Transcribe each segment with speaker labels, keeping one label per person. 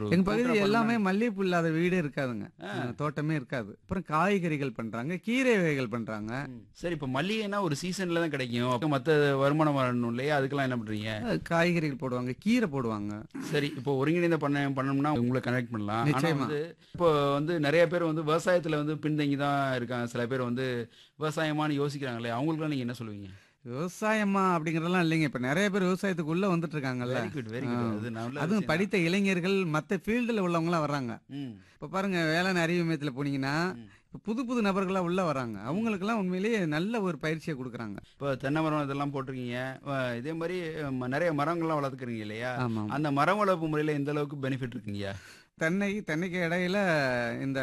Speaker 1: எங்க பகுதி
Speaker 2: கூட்டுறவு
Speaker 1: எல்லாமே மல்லிகைப்பூ இல்லாத வீடே இருக்காதுங்க
Speaker 2: ஆ.
Speaker 1: அஹ் தோட்டமே இருக்காது அப்புறம் காய்கறிகள் பண்றாங்க கீரை வகைகள் பண்றாங்க
Speaker 2: ம். சரி இப்ப மல்லிகைனா ஒரு சீசன்ல தான் கிடைக்கும் அப்ப மத்த வருமானம் வரணும் இல்லையா அதுக்கெல்லாம் என்ன பண்றீங்க
Speaker 1: அஹ் காய்கறிகள் போடுவாங்க கீரை போடுவாங்க
Speaker 2: சரி இப்போ ஒருங்கிணைந்த பண்ண பண்ணணும்னா உங்களை கனெக்ட் பண்ணலாம் ஆனா
Speaker 1: நிச்சயமா.
Speaker 2: வந்து இப்போ வந்து நிறைய பேர் வந்து விவசாயத்துல வந்து பின்தங்கி தான் இருக்காங்க சில பேர் வந்து விவசாயமான்னு யோசிக்கிறாங்களே அவங்களுக்குலாம் நீங்க என்ன சொல்லுவீங்க
Speaker 1: விவசாயமா அப்படிங்கறதெல்லாம் இல்லைங்க இப்ப நிறைய பேர் விவசாயத்துக்கு உள்ள வந்துட்டு இருக்காங்கல்ல
Speaker 2: வெரி குட் வெரி குட் அது நல்ல
Speaker 1: அதுவும்
Speaker 2: விஷயம்
Speaker 1: படித்த இளைஞர்கள் மத்த ஃபீல்டுல உள்ளவங்க எல்லாம் வர்றாங்க
Speaker 2: தான். ம்.
Speaker 1: இப்ப பாருங்க வேளாண் அறிவு மையத்துல போனீங்கன்னா இப்ப புது புது நபர்களா உள்ள வராங்க அவங்களுக்கு எல்லாம் உண்மையிலேயே நல்ல ஒரு பயிற்சியை கொடுக்குறாங்க
Speaker 2: இப்போ தென்னை மரம் இதெல்லாம் போட்டிருக்கீங்க அஹ் இதே மாதிரி ம- நிறைய மரங்கள்லாம் வளர்த்துக்கிறீங்க இல்லையா
Speaker 1: ஆமா
Speaker 2: அந்த மரம் வளர்ப்பு முறையில எந்த அளவுக்கு பெனிஃபிட் இருக்குங்கய்யா
Speaker 1: தென்னை தென்னைக்கு இடையில இந்த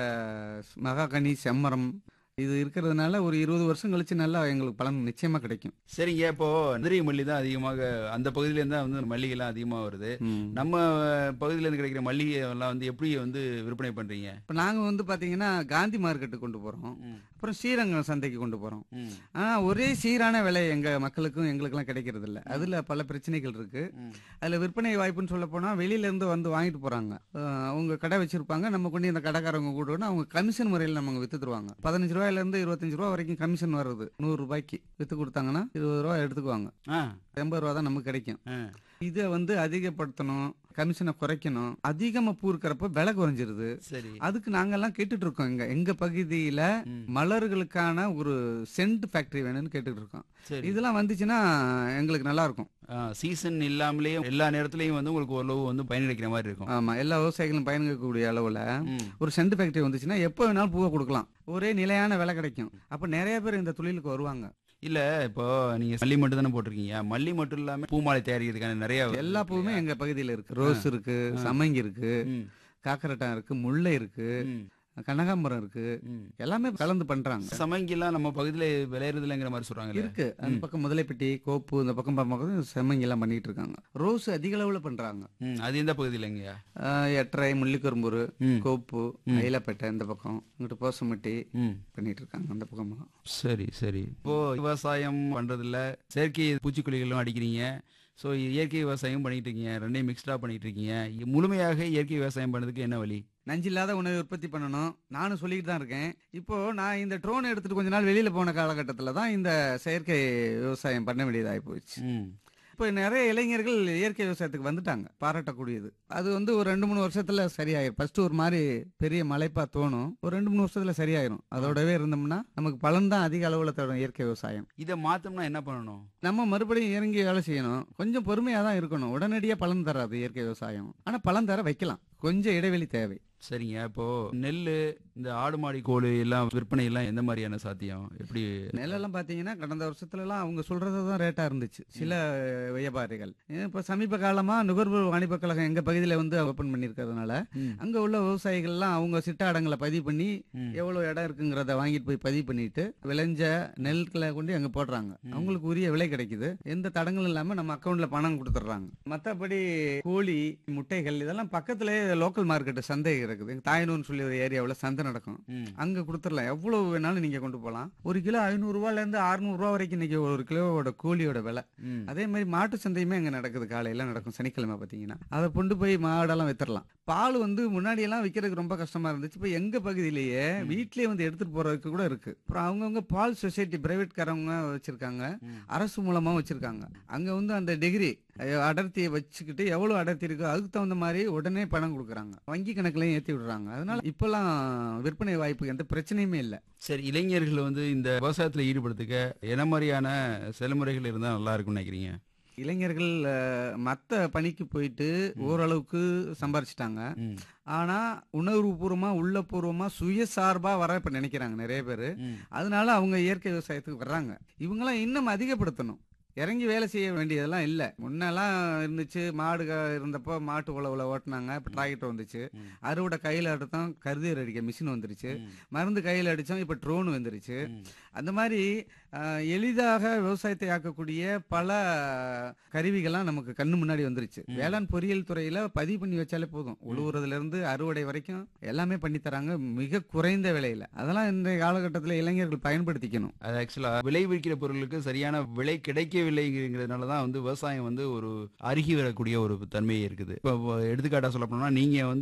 Speaker 1: மகாகனி செம்மரம் இது இருக்கிறதுனால ஒரு இருபது வருஷம் கழிச்சு நல்லா எங்களுக்கு பலன் நிச்சயமா கிடைக்கும்
Speaker 2: சரிங்க இப்போ மதுரை மல்லி தான் அதிகமாக அந்த பகுதியில இருந்தா வந்து மல்லிகைலாம் அதிகமா வருது
Speaker 1: ம்.
Speaker 2: நம்ம பகுதியில இருந்து கிடைக்கிற மல்லிகை எல்லாம் வந்து எப்படி வந்து விற்பனை பண்றீங்க
Speaker 1: இப்ப நாங்க வந்து பாத்தீங்கன்னா காந்தி மார்க்கெட்டுக்கு கொண்டு போறோம்
Speaker 2: ம்.
Speaker 1: அப்புறம் ஸ்ரீரங்கம் சந்தைக்கு கொண்டு போறோம்
Speaker 2: ம்.
Speaker 1: ஆனா ஒரே சீரான விலை எங்க மக்களுக்கும் எங்களுக்கெல்லாம் கிடைக்கிறது இல்ல அதுல பல பிரச்சனைகள் இருக்கு
Speaker 2: ம்.
Speaker 1: அதுல விற்பனை வாய்ப்புன்னு சொல்ல போனா வெளியில இருந்து வந்து வாங்கிட்டு போறாங்க அஹ் அவங்க கடை வச்சிருப்பாங்க நம்ம கொண்டு இந்த கடைக்காரங்க கூட அவங்க கமிஷன் முறையில் நம்ம வித்து தருவாங்க பதினஞ்சு ரூபாயில இருந்து இருபத்தஞ்சு ரூபா வரைக்கும் கமிஷன் வருது நூறு ரூபாய்க்கு வித்து கொடுத்தாங்கன்னா இருபது ரூபா எடுத்துக்குவாங்க
Speaker 2: ஆ
Speaker 1: எண்பது ரூபா தான் நமக்கு கிடைக்கும்
Speaker 2: ஆ.
Speaker 1: இதை வந்து அதிகப்படுத்தணும் கமிஷனை குறைக்கணும் அதிகமா பூ இருக்கிறப்ப விலை குறைஞ்சிருது
Speaker 2: சரி
Speaker 1: அதுக்கு நாங்கெல்லாம் கேட்டுட்டு இருக்கோம் எங்க எங்க பகுதியில
Speaker 2: ம்.
Speaker 1: மலர்களுக்கான ஒரு சென்ட் ஃபேக்டரி வேணும்னு கேட்டுட்டு இருக்கோம்
Speaker 2: சரி
Speaker 1: இதெல்லாம் வந்துச்சுன்னா எங்களுக்கு நல்லா இருக்கும்
Speaker 2: சீசன் இல்லாமலேயே எல்லா நேரத்துலயும் வந்து உங்களுக்கு ஓரளவு வந்து பயன் கிடைக்கிற மாதிரி இருக்கும்
Speaker 1: ஆமா எல்லா விவசாயிகளும் பயன்படக்கூடிய அளவுல
Speaker 2: ம்.
Speaker 1: ஒரு சென்ட் ஃபேக்டரி வந்துச்சுன்னா எப்போ வேணாலும் பூவை கொடுக்கலாம் ஒரே நிலையான விலை கிடைக்கும் அப்ப நிறைய பேர் இந்த தொழிலுக்கு வருவாங்க
Speaker 2: இல்ல இப்போ நீங்க மல்லி மட்டும் தானே போட்டிருக்கீங்க மல்லி மட்டும் இல்லாம பூமாலை தயாரிக்கிறதுக்கான நிறைய
Speaker 1: எல்லா பூவுமே எங்க பகுதியில இருக்கு ரோஸ் இருக்கு சம்மங்கி இருக்கு
Speaker 2: ம்.
Speaker 1: காக்கரட்டான் இருக்கு முல்லை இருக்கு
Speaker 2: ம்.
Speaker 1: கனகாம்பரம் இருக்கு
Speaker 2: ம்.
Speaker 1: எல்லாமே கலந்து பண்றாங்க
Speaker 2: சமங்கிலாம் நம்ம பகுதியில விளையறது இல்லைங்கிற மாதிரி சொல்றாங்க
Speaker 1: இருக்கு அந்த பக்கம் முதலைப்பட்டி கோப்பு இந்த பக்கம் பார்க்கும்போது செம்மங்கி எல்லாம் பண்ணிட்டு இருக்காங்க ரோஸ் அதிக அளவுல பண்றாங்க
Speaker 2: அது எந்த பகுதியிலங்கய்யா
Speaker 1: ஆஹ் எட்டரை முள்ளிக்கரும்பூர்
Speaker 2: ம்.
Speaker 1: கோப்பு அயிலப்பேட்டை இந்த பக்கம் இங்கிட்டு போசமட்டி
Speaker 2: ம்
Speaker 1: பண்ணிட்டு இருக்காங்க அந்த பக்கமா
Speaker 2: சரி சரி இப்போ விவசாயம் பண்றதுல செயற்கை பூச்சிக்கொல்லிகளும் அடிக்கிறீங்க ஸோ இயற்கை விவசாயம் பண்ணிட்டு இருக்கீங்க ரெண்டையும் மிக்ஸ்டா பண்ணிட்டு இருக்கீங்க முழுமையாக இயற்கை விவசாயம் பண்ணதுக்கு என்ன வழி
Speaker 1: நஞ்சில்லாத உணவை உற்பத்தி பண்ணணும் நானும் சொல்லிட்டு தான் இருக்கேன் இப்போ நான் இந்த ட்ரோன் எடுத்துட்டு கொஞ்ச நாள் வெளியில போன காலகட்டத்தில் தான் இந்த செயற்கை விவசாயம் பண்ண வேண்டியதாகி போச்சு
Speaker 2: ம்
Speaker 1: இப்போ நிறைய இளைஞர்கள் இயற்கை விவசாயத்துக்கு வந்துட்டாங்க பாராட்டக்கூடியது அது வந்து ஒரு ரெண்டு மூணு வருஷத்துல சரியாயிரும் ஃபர்ஸ்ட் ஒரு மாதிரி பெரிய மலைப்பா தோணும் ஒரு ரெண்டு மூணு வருஷத்துல சரியாயிரும் அதோடவே இருந்தோம்னா நமக்கு பலன் தான் அதிக அளவுல தரும் இயற்கை விவசாயம்
Speaker 2: இதை மாத்தோம்னா என்ன பண்ணணும்
Speaker 1: நம்ம மறுபடியும் இறங்கி வேலை செய்யணும் கொஞ்சம் பொறுமையா தான் இருக்கணும் உடனடியா பலன் தராது இயற்கை விவசாயம் ஆனா பலன் தர வைக்கலாம் கொஞ்சம் இடைவெளி தேவை
Speaker 2: சரிங்க இப்போ நெல் இந்த ஆடு மாடி கோழி எல்லாம் விற்பனை எல்லாம் எந்த மாதிரியான சாத்தியம் எப்படி
Speaker 1: நெல்லெல்லாம் பாத்தீங்கன்னா கடந்த வருஷத்துல எல்லாம் அவங்க சொல்றது தான் ரேட்டா இருந்துச்சு சில வியாபாரிகள் இப்ப சமீப காலமா நுகர்வோர் வாணிப கழகம் எங்க பகுதியில வந்து ஓபன் பண்ணிருக்கிறதுனால
Speaker 2: ம்.
Speaker 1: அங்க உள்ள விவசாயிகள் எல்லாம் அவங்க சிட்டாடங்களை பதிவு பண்ணி
Speaker 2: ம்.
Speaker 1: எவ்வளவு இடம் இருக்குங்கிறத வாங்கிட்டு போய் பதிவு பண்ணிட்டு விளைஞ்ச நெல்களை கொண்டு அங்க போடுறாங்க அவங்களுக்கு உரிய விலை கிடைக்குது எந்த தடங்களும் இல்லாம நம்ம அக்கவுண்ட்ல பணம் கொடுத்துட்றாங்க மத்தபடி கோழி முட்டைகள் இதெல்லாம் பக்கத்திலே லோக்கல் மார்க்கெட் சந்தை இருக்குது தாயனூர்னு சொல்லி ஒரு ஏரியாவுல சந்தை நடக்கும்
Speaker 2: ம்.
Speaker 1: அங்க கொடுத்துடலாம் எவ்வளவு வேணாலும் நீங்க கொண்டு போகலாம் ஒரு கிலோ ஐநூறு ரூபாயில இருந்து 600 ரூபா வரைக்கும் இன்னைக்கு ஒரு கிலோவோட கோழியோட விலை
Speaker 2: ம்.
Speaker 1: அதே மாதிரி மாட்டு சந்தையுமே அங்க நடக்குது காலையில நடக்கும் சனிக்கிழமை பாத்தீங்கன்னா அதை கொண்டு போய் மாடெல்லாம் வித்துடலாம் பால் வந்து முன்னாடி எல்லாம் விற்கிறதுக்கு ரொம்ப கஷ்டமா இருந்துச்சு இப்ப எங்க பகுதியிலேயே வீட்லயே வந்து எடுத்துட்டு போறதுக்கு கூட இருக்கு அப்புறம் அவங்கவுங்க பால் சொசைட்டி பிரைவேட் காரவங்க வச்சிருக்காங்க
Speaker 2: ம்.
Speaker 1: அரசு மூலமா வச்சிருக்காங்க அங்க வந்து அந்த டிகிரி அடர்த்தியை வச்சுக்கிட்டு எவ்வளவு அடர்த்தி இருக்கோ அதுக்கு தகுந்த மாதிரி உடனே பணம் கொடுக்குறாங்க வங்கி கணக்குலயும் ஏத்தி விடுறாங்க அதனால இப்பெல்லாம் விற்பனை வாய்ப்பு எந்த பிரச்சனையுமே இல்லை
Speaker 2: சரி இளைஞர்கள் வந்து இந்த விவசாயத்துல ஈடுபடுத்துக்க என்ன மாதிரியான செயல்முறைகள் இருந்தா நல்லா இருக்கும்னு நினைக்கிறீங்க
Speaker 1: இளைஞர்கள் அஹ், மத்த பணிக்கு போயிட்டு ஓரளவுக்கு சம்பாரிச்சிட்டாங்க
Speaker 2: ம்.
Speaker 1: ஆனா உணர்வுபூர்வமா உள்ளபூர்வமா சுயசார்பா வர இப்ப நினைக்கிறாங்க நிறைய பேரு
Speaker 2: ம்.
Speaker 1: அதனால அவங்க இயற்கை விவசாயத்துக்கு வர்றாங்க இவங்கெல்லாம் இன்னும் அதிகப்படுத்தணும் இறங்கி வேலை செய்ய வேண்டியதெல்லாம் இல்ல முன்னெல்லாம் இருந்துச்சு மாடு க- இருந்தப்போ மாட்டு உழவுல ஓட்டுனாங்க இப்ப டிராக்டர் வந்துச்சு
Speaker 2: ம்.
Speaker 1: அறுவடை கையில எடுத்தோம் கருதீர் அடிக்க மிஷின் வந்துருச்சு
Speaker 2: ம்.
Speaker 1: மருந்து கையில அடிச்சோம் இப்ப ட்ரோன் வந்துருச்சு
Speaker 2: ம்.
Speaker 1: அந்த மாதிரி அஹ், எளிதாக விவசாயத்தை ஆக்கக்கூடிய பல கருவிகள்லாம் நமக்கு கண்ணு முன்னாடி வந்துருச்சு வேளாண் பொறியியல் துறையில பதிவு பண்ணி வச்சாலே போதும் உழுவுறதுல இருந்து அறுவடை வரைக்கும் எல்லாமே பண்ணி தராங்க மிக குறைந்த விலையில அதெல்லாம் இன்றைய காலகட்டத்தில் இளைஞர்கள் பயன்படுத்திக்கணும்
Speaker 2: அது ஆக்சுவலா விளைவிக்கிற பொருளுக்கு சரியான விலை கிடைக்கவில்லைங்கிறதுனால தான் வந்து விவசாயம் வந்து ஒரு அருகி வரக்கூடிய ஒரு தன்மை இருக்குது இப்போ எடுத்துக்காட்டா சொல்ல போனோம்னா நீங்க வந்து